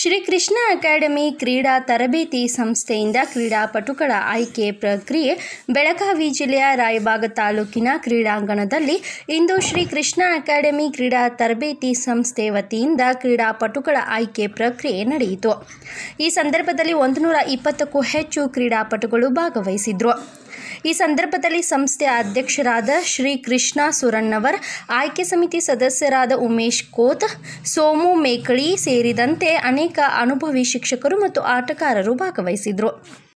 Shrikrishna academy ಕ್ರೀಡಾ ತರಬೇತಿ ಸಂಸ್ಥೆಯಿಂದ ಕ್ರೀಡಾಪಟುಗಳ ಆಯ್ಕೆ ಪ್ರಕ್ರಿಯೆ ಬೆಳಗಾವಿ ಜಿಲ್ಲೆಯ ರಾಯಬಾಗ ತಾಲೂಕಿನ ಕ್ರೀಡಾಂಗಣದಲ್ಲಿ ಇಂದು ಶ್ರೀಕೃಷ್ಣ ಅಕಾಡೆಮಿ ಕ್ರೀಡಾ ತರಬೇತಿ ಸಂಸ್ಥೆ ವತಿಯಿಂದ ಕ್ರೀಡಾಪಟುಗಳ ಆಯ್ಕೆ ಪ್ರಕ್ರಿಯೆ ನಡೆಯಿತು ಈ ಸಂದರ್ಭದಲ್ಲಿ ಒಂದು ನೂರ ಇಪ್ಪತ್ತಕ್ಕೂ ಹೆಚ್ಚು ಕ್ರೀಡಾಪಟುಗಳು ಭಾಗವಹಿಸಿದ್ರು ಈ ಸಂದರ್ಭದಲ್ಲಿ ಸಂಸ್ಥೆ ಅಧ್ಯಕ್ಷರಾದ ಶ್ರೀ ಕೃಷ್ಣ ಸುರಣ್ಣವರ್ ಆಯ್ಕೆ ಸಮಿತಿ ಸದಸ್ಯರಾದ ಉಮೇಶ್ ಕೋತ್ ಸೋಮು ಮೇಕಳಿ ಸೇರಿದಂತೆ ಅನೇಕ ಅನುಭವಿ ಶಿಕ್ಷಕರು ಮತ್ತು ಆಟಗಾರರು ಭಾಗವಹಿಸಿದ್ರು